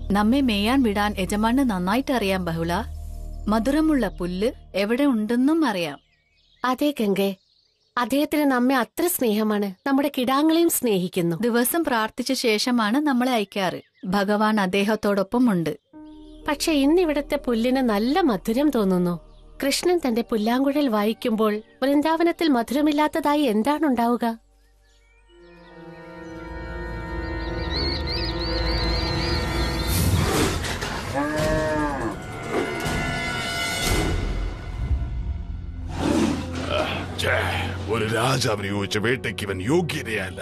നമ്മെ മേയാൻ വിടാൻ യജമാന് നന്നായിട്ട് അറിയാം ബഹുള മധുരമുള്ള പുല്ല് എവിടെ ഉണ്ടെന്നും അറിയാം അതെ ഗംഗെ അദ്ദേഹത്തിന് നമ്മെ അത്ര സ്നേഹമാണ് നമ്മുടെ കിടാങ്ങളെയും സ്നേഹിക്കുന്നു ദിവസം പ്രാർത്ഥിച്ച ശേഷമാണ് നമ്മളെ അയക്കാറ് ഭഗവാൻ അദ്ദേഹത്തോടൊപ്പം ഉണ്ട് പക്ഷെ ഇന്നിവിടത്തെ പുല്ലിന് നല്ല മധുരം തോന്നുന്നു കൃഷ്ണൻ തന്റെ പുല്ലാങ്കുഴൽ വായിക്കുമ്പോൾ വൃന്ദാവനത്തിൽ മധുരമില്ലാത്തതായി എന്താണുണ്ടാവുക ഛേ, ഒരു രാജാവിന് ചോദിച്ച വേട്ടയ്ക്ക് ഇവൻ യോഗ്യതയല്ല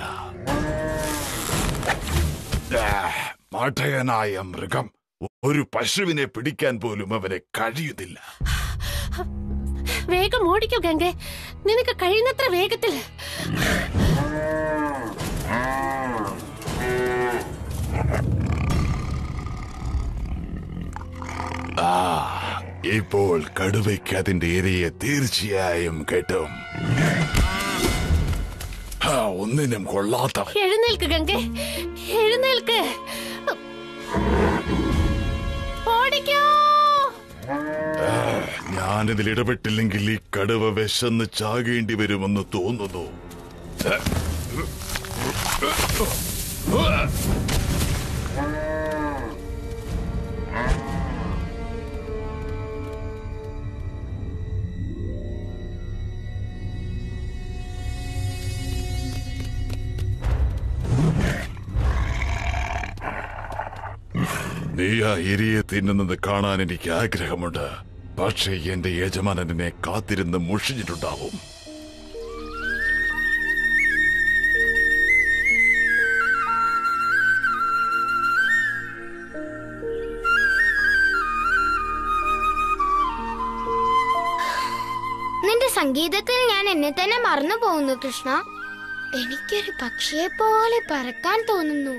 ആ, മഠയനായ മൃഗം ഒരു പശുവിനെ പിടിക്കാൻ പോലും അവനെ കഴിയുന്നില്ല വേഗം ഓടിക്കൂ ഗംഗെ നിനക്ക് കഴിയുന്നത്ര വേഗത്തിൽ ഇപ്പോൾ കടുവയ്ക്ക് അതിന്റെ ഇരയെ തീർച്ചയായും കിട്ടും ആ, ഒന്നിനും കൊള്ളാത്തവൻ എഴുന്നേൽക്ക് ഗംഗെ എഴുന്നേൽക്ക് ഓടിക്കോ ഞാനിതിൽ ഇടപെട്ടില്ലെങ്കിൽ ഈ കടുവ വിശന്ന് ചാകേണ്ടി വരുമെന്ന് തോന്നുന്നു നീ ആ ഇരിയെ തിന്നുന്നത് കാണാൻ എനിക്ക് ആഗ്രഹമുണ്ട് പക്ഷേ എന്റെ യജമാനനെ കാത്തിരുന്ന് മുഷിഞ്ഞിട്ടുണ്ടാവും നിന്റെ സംഗീതത്തിൽ ഞാൻ എന്നെ തന്നെ മറന്നു പോകുന്നു കൃഷ്ണ എനിക്കൊരു പക്ഷിയെ പോലെ പറക്കാൻ തോന്നുന്നു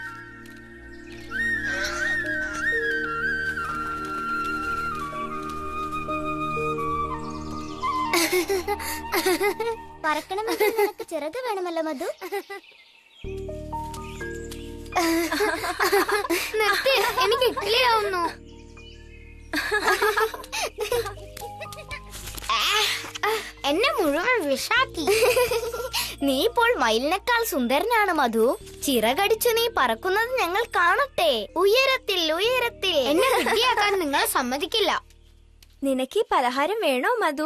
പറക്കണമെങ്കിൽ നിനക്ക് ചിറക് വേണമല്ലോ മധു നിർത്തി എനിക്ക് ഇക്ലിയാവുന്നു എന്നെ മുഴുവൻ വിഷാക്കി നീ ഇപ്പോൾ മയിലിനേക്കാൾ സുന്ദരനാണ് മധു ചിറകടിച്ചു നീ പറക്കുന്നത് ഞങ്ങൾ കാണട്ടെ ഉയരത്തിൽ ഉയരത്തിൽ എന്നെ വിദ്യയാക്കാൻ നിങ്ങൾ സമ്മതിക്കില്ല നിനക്ക് ഈ പലഹാരം വേണോ മധു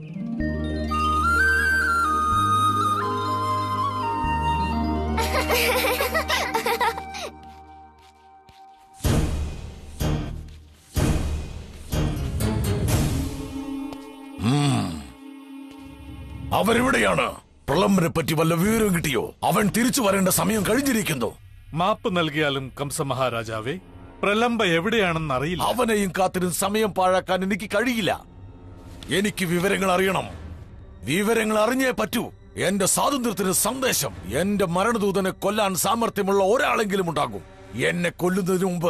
അവരെവിടെയാണ് പ്രളംബനെ പറ്റി വല്ല വിവരവും കിട്ടിയോ അവൻ തിരിച്ചു വരേണ്ട സമയം കഴിഞ്ഞിരിക്കുന്നു മാപ്പ് നൽകിയാലും കംസ മഹാരാജാവേ പ്രലംബ എവിടെയാണെന്ന് അറിയില്ല അവനെയും കാത്തിരുന്ന് സമയം പാഴാക്കാൻ എനിക്ക് കഴിയില്ല എനിക്ക് വിവരങ്ങൾ അറിയണം വിവരങ്ങൾ അറിഞ്ഞേ പറ്റൂ എന്റെ സ്വാതന്ത്ര്യത്തിന് സന്ദേശം എന്റെ മരണദൂതനെ കൊല്ലാൻ സാമർഥ്യമുള്ള ഒരാളെങ്കിലും ഉണ്ടാകും എന്നെ കൊല്ലുന്നതിന് മുമ്പ്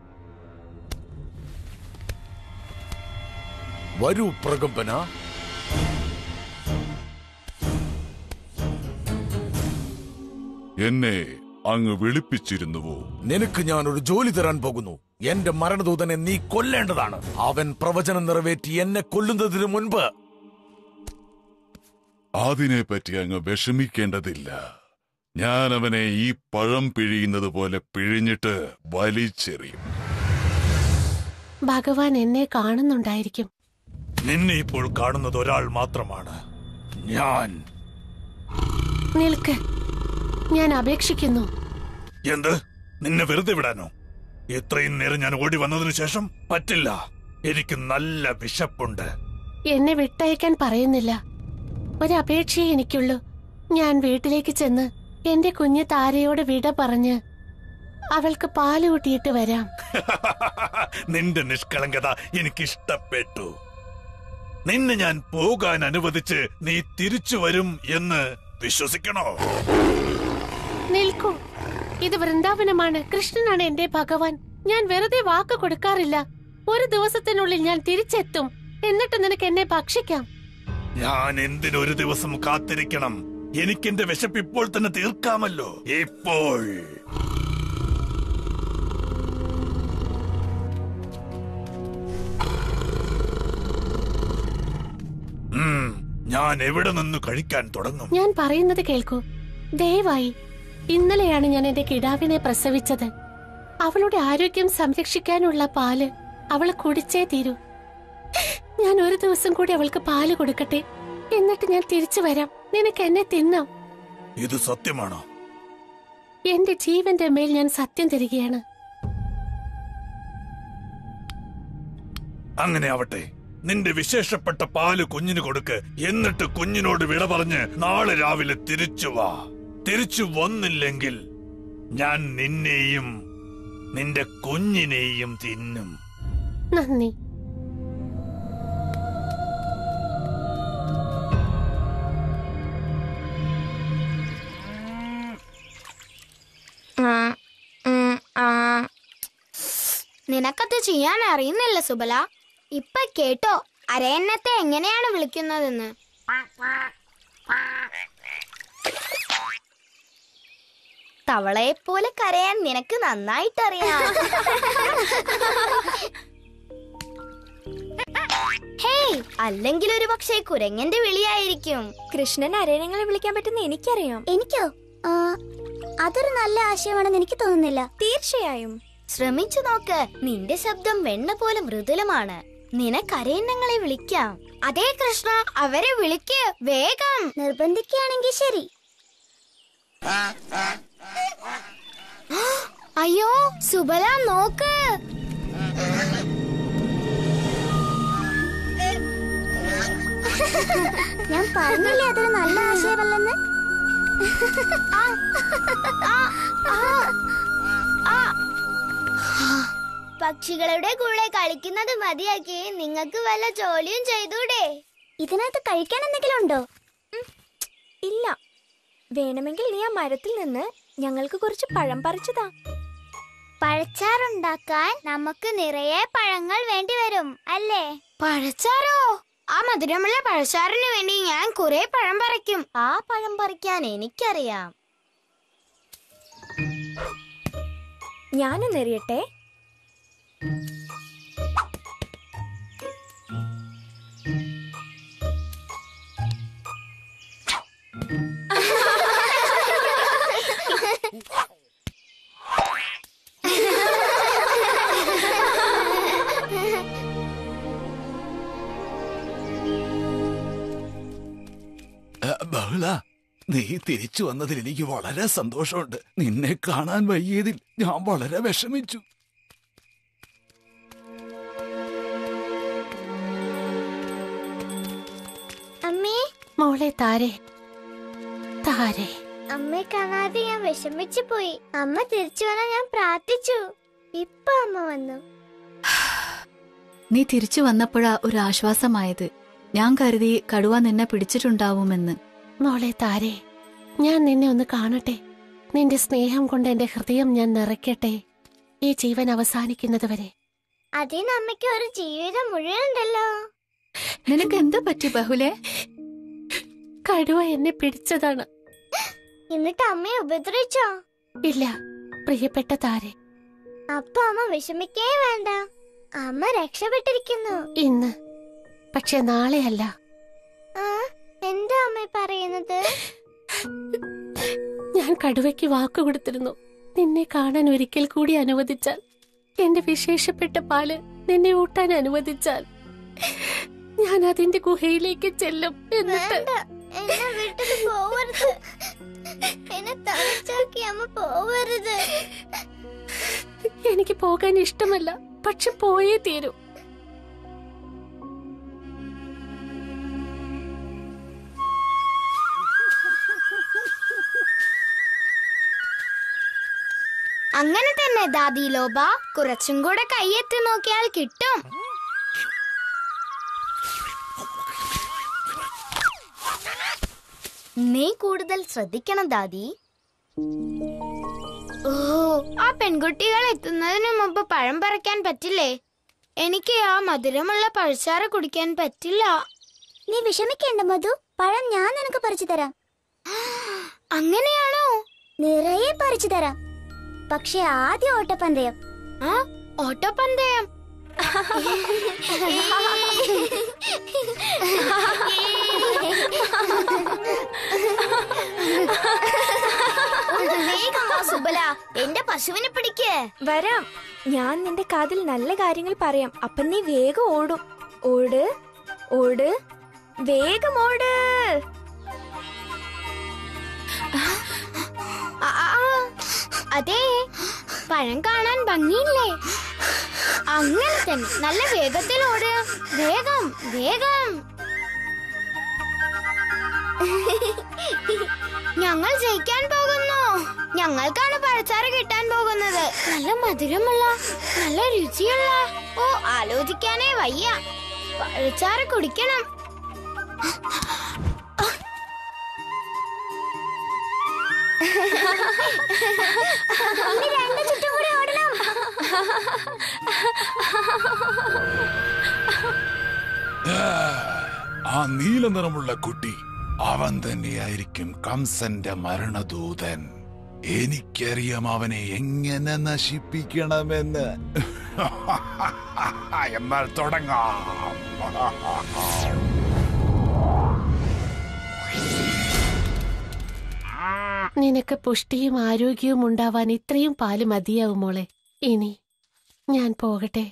വരൂ പ്രകമ്പന എന്നെ അങ്ങ് വിളിപ്പിച്ചിരുന്നുവോ നിനക്ക് ഞാൻ ഒരു ജോലി തരാൻ പോകുന്നു എന്റെ മരണദൂതനെ നീ കൊല്ലേണ്ടതാണ് അവൻ പ്രവചനം നിറവേറ്റി എന്നെ കൊല്ലുന്നതിന് മുൻപ് അതിനെപ്പറ്റി അങ്ങ് വിഷമിക്കേണ്ടതില്ല ഞാൻ അവനെ ഈ പഴം പിഴിയുന്നത് പോലെ പിഴിഞ്ഞിട്ട് വലിച്ചെറിയും ഭഗവാൻ എന്നെ കാണുന്നുണ്ടായിരിക്കും നിന്നെ ഇപ്പോൾ കാണുന്നത് ഒരാൾ മാത്രമാണ് ഞാൻ നിൽക്ക് ഞാൻ അപേക്ഷിക്കുന്നു എന്ത് നിന്നെ വെറുതെ വിടാനോ ഇത്രയും നേരം ഞാൻ ഓടി വന്നതിനു ശേഷം പറ്റില്ല എനിക്ക് നല്ല വിശപ്പുണ്ട് എന്നെ വിട്ടയക്കാൻ പറയുന്നില്ല ഒരപേക്ഷയെ എനിക്കുള്ളൂ ഞാൻ വീട്ടിലേക്ക് ചെന്ന് എന്റെ കുഞ്ഞ് താരയോട് വിട പറഞ്ഞ് അവൾക്ക് പാല് കൂട്ടിയിട്ട് വരാം നിന്റെ നിഷ്കളങ്കത എനിക്കിഷ്ടപ്പെട്ടു നിന്നെ ഞാൻ പോകാൻ അനുവദിച്ച് നീ തിരിച്ചു വരും എന്ന് വിശ്വസിക്കണോ നിൽക്കൂ ഇത് വൃന്ദാവനമാണ് കൃഷ്ണനാണ് എന്റെ ഭഗവാൻ ഞാൻ വെറുതെ വാക്ക് കൊടുക്കാറില്ല ഒരു ദിവസത്തിനുള്ളിൽ ഞാൻ തിരിച്ചെത്തും എന്നിട്ട് നിനക്ക് എന്നെ ഭക്ഷിക്കാം ഞാൻ എന്തിനൊരു ദിവസം കാത്തിരിക്കണം എനിക്കെന്റെ വിശപ്പ് ഇപ്പോൾ തന്നെ തീർക്കാമല്ലോ ഇപ്പോൾ ഞാൻ എവിടെ നിന്ന് കഴിക്കാൻ തുടങ്ങും ഞാൻ പറയുന്നത് കേൾക്കൂ ദയവായി ഇന്നലെയാണ് ഞാൻ എന്റെ കിടാവിനെ പ്രസവിച്ചത് അവളുടെ ആരോഗ്യം സംരക്ഷിക്കാനുള്ള പാല് അവള് കുടിച്ചേ തീരൂ ഞാൻ ഒരു ദിവസം കൂടി അവൾക്ക് പാല് കൊടുക്കട്ടെ എന്നിട്ട് ഞാൻ തിരിച്ചു വരാം നിനക്ക് എന്നെ തിന്നാം ഇത് സത്യമാണോ എന്റെ ജീവന്റെ മേൽ ഞാൻ സത്യം തരികയാണ് അങ്ങനെ ആവട്ടെ നിന്റെ വിശേഷപ്പെട്ട പാല് കുഞ്ഞിന് കൊടുക്ക് എന്നിട്ട് കുഞ്ഞിനോട് വിട പറഞ്ഞ് നാളെ രാവിലെ തിരിച്ചു വാ തിരിച്ചു വന്നില്ലെങ്കിൽ ഞാൻ നിന്നെയും നിന്റെ കുഞ്ഞിനെയും തിന്നും നന്ദി ഉം, ഉം, ആ. നിനക്കത് ചെയ്യാൻ അറിയുന്നില്ല സുബല ഇപ്പൊ കേട്ടോ അരയന്നത്തെ എങ്ങനെയാണ് വിളിക്കുന്നതെന്ന് തവളയെ പോലെ കരയാൻ നിനക്ക് നന്നായിട്ടറിയാം ഹേയ് അല്ലെങ്കിൽ ഒരു പക്ഷേ കുരങ്ങന്റെ വിളിയായിരിക്കും കൃഷ്ണൻ അരയണങ്ങളെ വിളിക്കാൻ പറ്റുന്ന എനിക്കറിയാം എനിക്കോ അതൊരു നല്ല ആശയമാണെന്ന് എനിക്ക് തോന്നുന്നില്ല തീർച്ചയായും ശ്രമിച്ചു നോക്ക് നിന്റെ ശബ്ദം വെണ്ണ പോലെ മൃദുലമാണ് നിനക്കരയന്നങ്ങളെ വിളിക്കാം അതേ കൃഷ്ണ അവരെ വിളിക്ക് വേഗം നിർബന്ധിക്കുകയാണെങ്കിൽ ശരി അയ്യോ സുബല നോക്ക് ഞാൻ പറഞ്ഞില്ലേ അതൊരു നല്ല ആശയമല്ലെന്ന് ആ, ആ, ആ, ആ. പക്ഷികളുടെ കൂടെ കളിക്കുന്നത് മതിയാക്കി നിങ്ങൾക്ക് വല്ല ജോലിയും ചെയ്തൂടെ ഇതിനകത്ത് കഴിക്കാൻ എന്തെങ്കിലും ഉണ്ടോ ഇല്ല വേണമെങ്കിൽ നീ ആ മരത്തിൽ നിന്ന് ഞങ്ങൾക്ക് കുറച്ച് പഴം പറിച്ചതാ പഴച്ചാറുണ്ടാക്കാൻ നമുക്ക് നിറയെ പഴങ്ങൾ വേണ്ടി വരും അല്ലേ പഴച്ചാറോ ആ മധുരമുള്ള പഴച്ചാറിന് വേണ്ടി ഞാൻ കുറെ പഴം പറിക്കും ആ പഴം പറിക്കാൻ എനിക്കറിയാം ഞാനൊന്ന് എറിയട്ടെ ബഹുള നീ തിരിച്ചു വന്നതിൽ എനിക്ക് വളരെ സന്തോഷമുണ്ട് നിന്നെ കാണാൻ വയ്യതിൽ ഞാൻ വളരെ വിഷമിച്ചു അമ്മേ മോളെ താരെ താരെ അമ്മയെ കാണാതെ ഞാൻ വിഷമിച്ചു പോയി അമ്മ തിരിച്ചു വരാൻ ഞാൻ പ്രാർത്ഥിച്ചു ഇപ്പൊ അമ്മ വന്നു നീ തിരിച്ചു വന്നപ്പോഴാ ഒരു ആശ്വാസമായത് ഞാൻ കരുതി കടുവ നിന്നെ പിടിച്ചിട്ടുണ്ടാവുമെന്ന് മോളെ താരെ ഞാൻ നിന്നെ ഒന്ന് കാണട്ടെ നിന്റെ സ്നേഹം കൊണ്ട് എന്റെ ഹൃദയം ഞാൻ നിറയ്ക്കട്ടെ ഈ ജീവൻ അവസാനിക്കുന്നത് വരെ അതിന് അമ്മയ്ക്ക് ഒരു ജീവിതം മുഴുവനുണ്ടല്ലോ നിനക്ക് എന്ത് പറ്റി ബഹുലേ കടുവ എന്നെ പിടിച്ചതാണ് എന്നിട്ട് അമ്മയെ ഉപദ്രവിച്ചോ ഇല്ല പ്രിയപ്പെട്ട താരെ അപ്പൊ അമ്മ വിഷമിക്കേ വേണ്ട അമ്മ രക്ഷപ്പെട്ടിരിക്കുന്നു ഇന്ന് പക്ഷെ നാളെയല്ല ആ എന്താ അമ്മ പറയുന്നത് ഞാൻ കടുവയ്ക്ക് വാക്കു കൊടുത്തിരുന്നു നിന്നെ കാണാൻ ഒരിക്കൽ കൂടി അനുവദിച്ചാൽ എന്റെ വിശേഷപ്പെട്ട പാല് നിന്നെ ഊട്ടാൻ അനുവദിച്ചാൽ ഞാൻ അതിന്റെ ഗുഹയിലേക്ക് ചെല്ലും എന്നിട്ട് വേണ്ട എന്നെ വിട്ടിട്ട് പോവരുത് എന്നെ തളിച്ചാക്കി അമ്മ പോവരുത് എനിക്ക് പോകാൻ ഇഷ്ടമല്ല പക്ഷെ പോയേ തീരൂ അങ്ങനെ തന്നെ ദാദി ലോബ കുറച്ചും കൂടെ കയ്യെത്തി നോക്കിയാൽ കിട്ടും നീ കൂടുതൽ ശ്രദ്ധിക്കണം ദാദി ഓ ആ പെൺകുട്ടികൾ എത്തുന്നതിന് മുമ്പ് പഴം പറിക്കാൻ പറ്റില്ലേ എനിക്ക് ആ മധുരമുള്ള പഴച്ചാറ് കുടിക്കാൻ പറ്റില്ല നീ വിഷമിക്കേണ്ട മധു പഴം ഞാൻ നിനക്ക് പറിച്ചു തരാം അങ്ങനെയാണോ നിറയെ പറിച്ചു തരാം പക്ഷെ ആദ്യം ഓട്ടപ്പന്തയം ആ ഓട്ടപ്പന്തയം ഒന്ന് വേഗം വാ സുബല എന്റെ പശുവിനെ പിടിക്ക് വരാം ഞാൻ നിന്റെ കാതിൽ നല്ല കാര്യങ്ങൾ പറയാം അപ്പൊ നീ വേഗം ഓടും ഓട് ഓട് വേഗം ഓട് ആ, ആ, ആ. അതെ പഴം കാണാൻ ഭംഗിയില്ലേ അങ്ങനെ തന്നെ നല്ല വേഗത്തിൽ ഓടുക വേഗം വേഗം ഞങ്ങൾ ജയിക്കാൻ പോകുന്നു ഞങ്ങൾക്കാണ് പഴച്ചാറ് കിട്ടാൻ പോകുന്നത് നല്ല മധുരമുള്ള നല്ല രുചിയുള്ള ഓ ആലോചിക്കാനേ വയ്യ പഴച്ചാറ് കുടിക്കണം ഇനി രണ്ട് ചുറ്റും കൂടി ഓടണം ആ നീല നിറമുള്ള കുട്ടി അവൻ തന്നെയായിരിക്കും കംസന്റെ മരണദൂതൻ എനിക്കറിയാം അവനെ എങ്ങനെ നശിപ്പിക്കണമെന്ന് എന്നാൽ തുടങ്ങാം നിനക്ക് പുഷ്ടിയും ആരോഗ്യവും ഉണ്ടാവാൻ ഇത്രയും പാല് മതിയാവും മോളെ ഇനി ഞാൻ പോകട്ടെ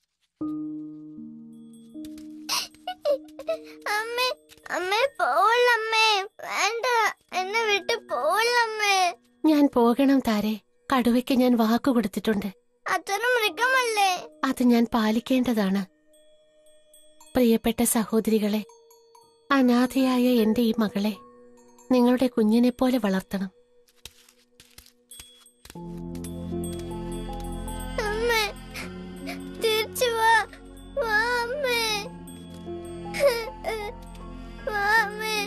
അമ്മേ അമ്മേ പോവല്ലമ്മേ വേണ്ട എന്നെ വിട്ട് പോവല്ലമ്മേ ഞാൻ പോകണം താരെ കടുവയ്ക്ക് ഞാൻ വാക്കു കൊടുത്തിട്ടുണ്ട് അതൊരു മൃഗമല്ലേ അത് ഞാൻ പാലിക്കേണ്ടതാണ് പ്രിയപ്പെട്ട സഹോദരികളെ അനാഥയായ എന്റെ ഈ മകളെ നിങ്ങളുടെ കുഞ്ഞിനെ പോലെ വളർത്തണം അമ്മേ തിരിച്ചു വാ വാ അമ്മേ വാ അമ്മേ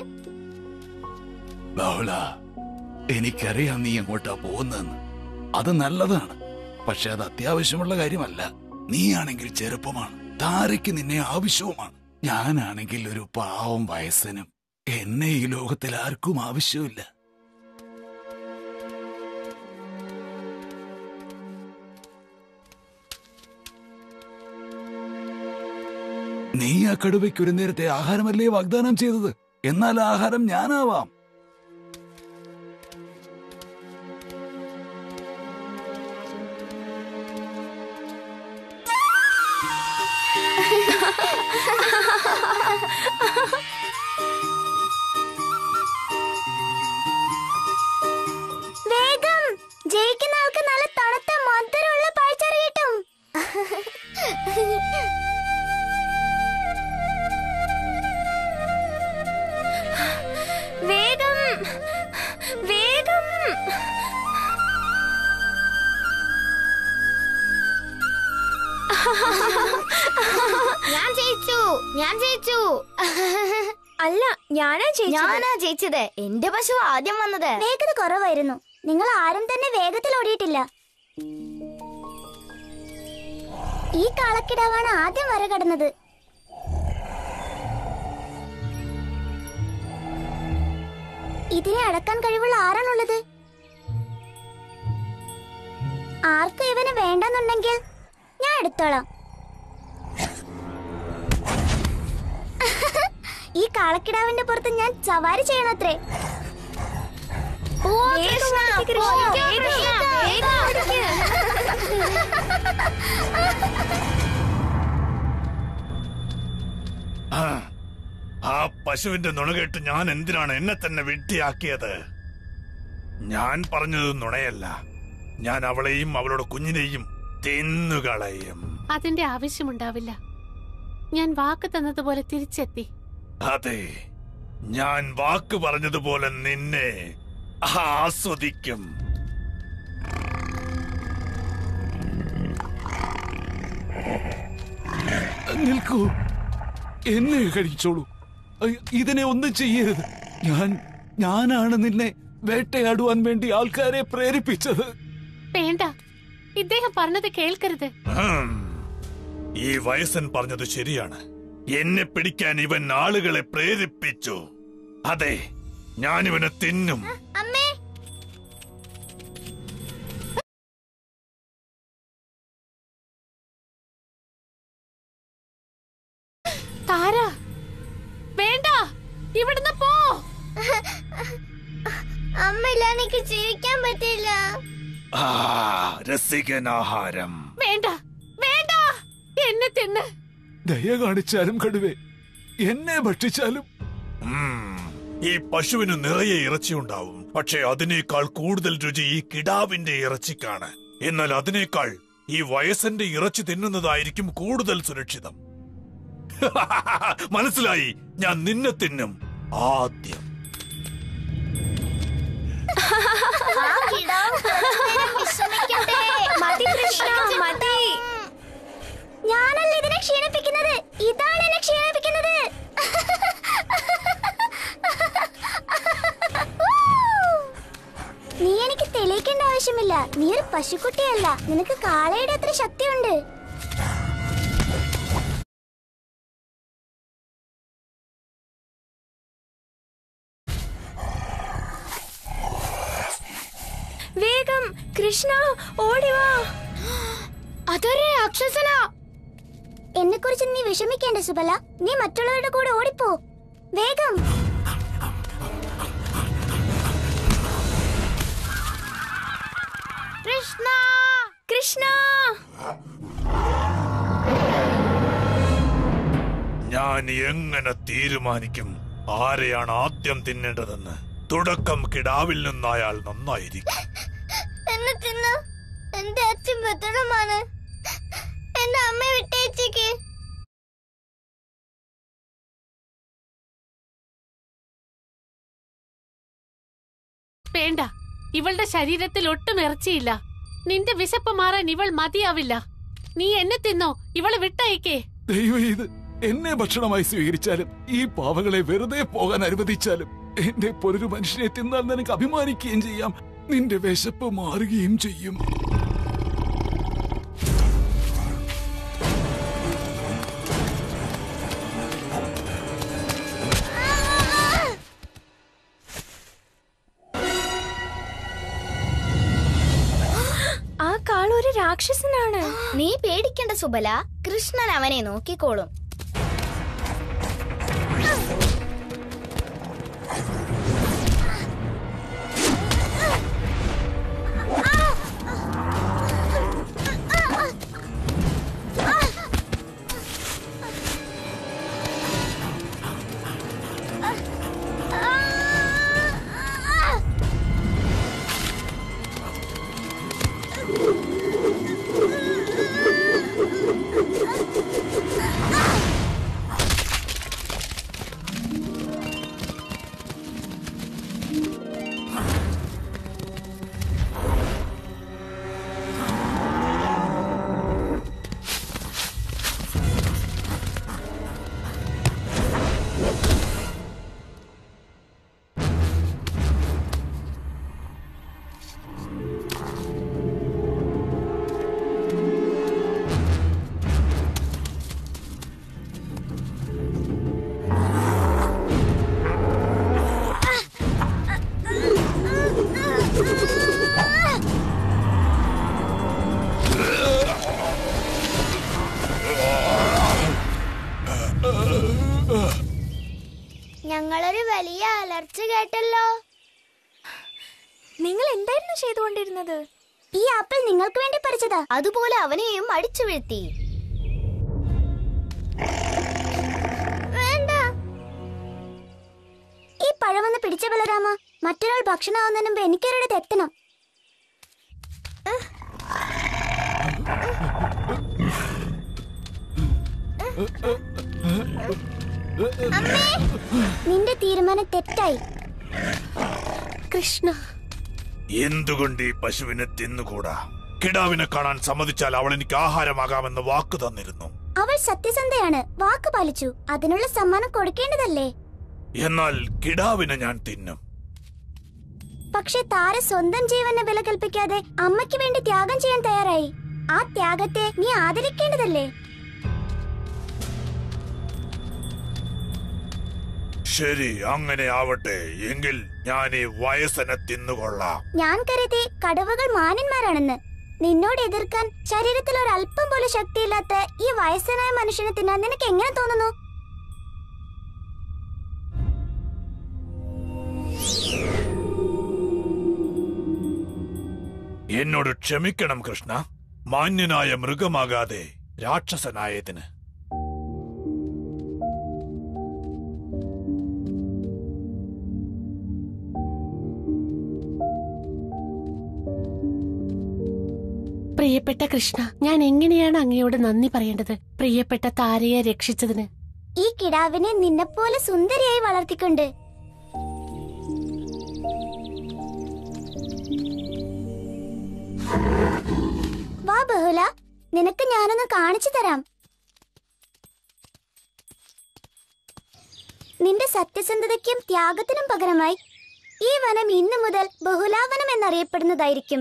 ബഹുള എനിക്കറിയാം നീ എങ്ങോട്ടാ പോകുന്നതെന്ന് അത് നല്ലതാണ് പക്ഷെ അത് അത്യാവശ്യമുള്ള കാര്യമല്ല നീയാണെങ്കിൽ ചെറുപ്പമാണ് താരയ്ക്ക് നിന്നെ ആവശ്യവുമാണ് ഞാനാണെങ്കിൽ ഒരു പാവം വയസ്സനും എന്നെ ഈ ലോകത്തിൽ ആർക്കും ആവശ്യമില്ല നീ ആ കടുവയ്ക്ക് ഒരു നേരത്തെ ആഹാരമല്ലേ വാഗ്ദാനം ചെയ്തത് എന്നാൽ ആ ആഹാരം ഞാനാവാം വേഗം ജയിക്കുന്ന ആൾക്ക് നല്ല തണുത്ത മധുരമുള്ള പഴച്ചാറ് കിട്ടും വേഗം വേഗം ഞാൻ ജയിച്ചു ഞാൻ ജയിച്ചു അല്ല ഞാനാ ചേച്ചി ഞാനാ ജയിച്ചത് എന്റെ പശു ആദ്യം വന്നത് വേഗത കുറവായിരുന്നു നിങ്ങൾ ആരും തന്നെ വേഗത്തിൽ ഓടിയിട്ടില്ല ഈ കാളക്കിടാവാണ് ആദ്യം വര കടന്നത് ഇതിനെ അടക്കാൻ കഴിവുള്ള ആരാണുള്ളത് ആർക്കും ഇവന് വേണ്ടെന്നുണ്ടെങ്കിൽ ഞാൻ എടുത്തോളാം ഈ കാളക്കിടാവിന്റെ പുറത്ത് ഞാൻ സവാരി ചെയ്യണത്രേ ഓ കൃഷ്ണ കൃഷ്ണ, വേഗം, വേഗം. ആ, ആ പശുവിന്റെ നുണ കേട്ട് ഞാൻ എന്തിനാണ് എന്നെ തന്നെ വെട്ടിയാക്കിയത് ഞാൻ പറഞ്ഞത് നുണയല്ല ഞാൻ അവളെയും അവളുടെ കുഞ്ഞിനെയും തിന്നുകളയും അതിന്റെ ആവശ്യമുണ്ടാവില്ല ഞാൻ വാക്ക് തന്നതുപോലെ തിരിച്ചെത്തി അതെ ഞാൻ വാക്ക് പറഞ്ഞതുപോലെ നിന്നെ ആസ്വദിക്കും നിൽക്കൂ എന്നെ കഴിച്ചോളൂ അയ്യ, ഇതിനെ ഒന്നും ചെയ്യരുത് ഞാൻ ഞാനാണ് നിന്നെ വേട്ടയാടുവാൻ വേണ്ടി ആൾക്കാരെ പ്രേരിപ്പിച്ചത് വേണ്ട ഇദ്ദേഹം പറഞ്ഞത് കേൾക്കരുത് ഹും. ഈ വയസ്സൻ പറഞ്ഞത് ശരിയാണ് എന്നെ പിടിക്കാൻ ഇവൻ ആളുകളെ പ്രേരിപ്പിച്ചു അതെ ഞാനിവനെ തിന്നും അമ്മേ താര വേണ്ട ഇവിടുന്ന് പോ അമ്മ ഇല്ല എനിക്ക് ജീവിക്കാൻ പറ്റില്ല ആ രസികനാഹാരം വേണ്ട വേണ്ട എന്നെ തിന്ന് ദയ കാണിച്ചാലും കടുവേ എന്നെ ഭക്ഷിച്ചാലും ഉം, ഈ പശുവിന് നിറയെ ഇറച്ചിയുണ്ടാവും പക്ഷെ അതിനേക്കാൾ കൂടുതൽ രുചി ഈ കിടാവിന്റെ ഇറച്ചിക്കാണ് എന്നാൽ അതിനേക്കാൾ ഈ വയസ്സന്റെ ഇറച്ചി തിന്നുന്നതായിരിക്കും കൂടുതൽ സുരക്ഷിതം മനസ്സിലായി ഞാൻ നിന്നെ തിന്നും ആദ്യം ആ കിടാവ് കുറച്ച് നേരം വിശ്രമിക്കട്ടെ. മതി കൃഷ്ണ മതി ഞാനല്ല ഇതിനെ ക്ഷീണിപ്പിക്കുന്നത് ഇതാണ് എന്നെ ക്ഷീണിപ്പിക്കുന്നത് നീ എനിക്ക് തെളിയിക്കേണ്ട ആവശ്യമില്ല നീ ഒരു പശുക്കുട്ടിയല്ല നിനക്ക് കാളയുടെ അത്ര ശക്തിയുണ്ട് വേഗം കൃഷ്ണ ഓടിവാ അതൊരു രാക്ഷസനാ എന്നെ കുറിച്ച് നീ വിഷമിക്കേണ്ട സുബല നീ മറ്റുള്ളവരുടെ കൂടെ ഓടിപ്പോ വേഗം കൃഷ്ണ കൃഷ്ണ ഞാൻ എങ്ങനെ തീരുമാനിക്കും ആരെയാണ് ആദ്യം തിന്നേണ്ടതെന്ന് തുടക്കം കിടാവിൽ നിന്നായാൽ നന്നായിരിക്കും എന്നെ തിന്ന് എന്റെ അച്ഛൻ ഭദ്രമാണ് എന്റെ അമ്മ വിട്ടേച്ചേക്ക് വേണ്ട ഇവളുടെ ശരീരത്തിൽ ഒട്ടും ഇറച്ചിയില്ല നിന്റെ വിശപ്പ് മാറാൻ ഇവൾ മതിയാവില്ല നീ എന്നെ തിന്നോ ഇവളെ വിട്ടയക്കേ ദൈവം ഇത് എന്നെ ഭക്ഷണമായി സ്വീകരിച്ചാലും ഈ പാവകളെ വെറുതെ പോകാൻ അനുവദിച്ചാലും എന്റെ പൊരൊരു മനുഷ്യനെ തിന്നാൽ നിനക്ക് അഭിമാനിക്കുകയും ചെയ്യാം നിന്റെ വിശപ്പ് മാറുകയും ചെയ്യും ആ കാൾ ഒരു രാക്ഷസനാണ് നീ പേടിക്കേണ്ട സുബല കൃഷ്ണൻ അവനെ നോക്കിക്കോളും ഞങ്ങളൊരു വലിയ അലർച്ച കേട്ടല്ലോ നിങ്ങൾ എന്തായിരുന്നു ചെയ്തുകൊണ്ടിരുന്നത് ഈ ആപ്പിൾ നിങ്ങൾക്ക് വേണ്ടി പറിച്ചതാ അതുപോലെ അവനെയും അടിച്ചു വീഴ്ത്തി വേണ്ട ഈ പഴമൊന്ന് പിടിച്ച ബലരാമ മറ്റൊരാൾ ഭക്ഷണമാവുന്നതിന് മുമ്പ് എനിക്കൊരിടത്ത് എത്തണം അമ്മേ നിന്റെ തീരുമാനം തെറ്റായി കൃഷ്ണ എന്തുകൊണ്ട് ഈ പശുവിനെ തിന്നുകൂടാ കിടാവിനെ കാണാൻ സമ്മതിച്ചാൽ അവൾ എനിക്ക് ആഹാരമാകാമെന്ന് വാക്ക് തന്നിരുന്നു അവൾ സത്യസന്ധയാണ് വാക്ക് പാലിച്ചു അതിനുള്ള സമ്മാനം കൊടുക്കേണ്ടതല്ലേ എന്നാൽ കിടാവിനെ ഞാൻ തിന്നും പക്ഷെ താര സ്വന്തം ജീവന് വില കൽപ്പിക്കാതെ അമ്മയ്ക്ക് വേണ്ടി ത്യാഗം ചെയ്യാൻ തയ്യാറായി ആ ത്യാഗത്തെ നീ ആദരിക്കേണ്ടതല്ലേ ശരി അങ്ങനെ ആവട്ടെ എങ്കിൽ ഞാൻ ഈ വയസ്സനെ തിന്നുകൊള്ളാം ഞാൻ കരുതി കടവുകൾ മാനന്മാരാണെന്ന് നിന്നോട് എതിർക്കാൻ ശരീരത്തിൽ ഒരു അല്പം പോലും ശക്തിയില്ലാത്ത ഈ വയസ്സനായ മനുഷ്യനെ തിന്നാൻ നിനക്ക് എങ്ങനെ തോന്നുന്നു എന്നോട് ക്ഷമിക്കണം കൃഷ്ണ മാന്യനായ മൃഗമാകാതെ രാക്ഷസനായതിന് പ്രിയപ്പെട്ട കൃഷ്ണ ഞാൻ എങ്ങനെയാണ് അങ്ങയോട് നന്ദി പറയേണ്ടത് പ്രിയപ്പെട്ട താരയെ രക്ഷിച്ചതിന് ഈ കിടാവിനെ നിന്നെപ്പോലെ സുന്ദരിയായി വളർത്തിക്കൊണ്ട് വാ ബഹുല നിനക്ക് ഞാനൊന്ന് കാണിച്ചു തരാം നിന്റെ സത്യസന്ധതയ്ക്കും ത്യാഗത്തിനും പകരമായി ഈ വനം ഇന്നു മുതൽ ബഹുലാവനം എന്നറിയപ്പെടുന്നതായിരിക്കും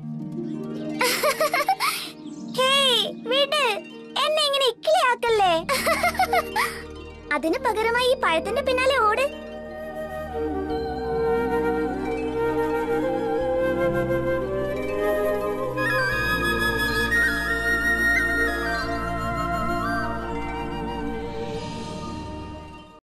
ഹേയ് വിട് എന്നെ ഇങ്ങനെ ഇക്കിളിയാക്കല്ലേ അതിന് പകരമായി ഈ പഴത്തിന്റെ പിന്നാലെ ഓട്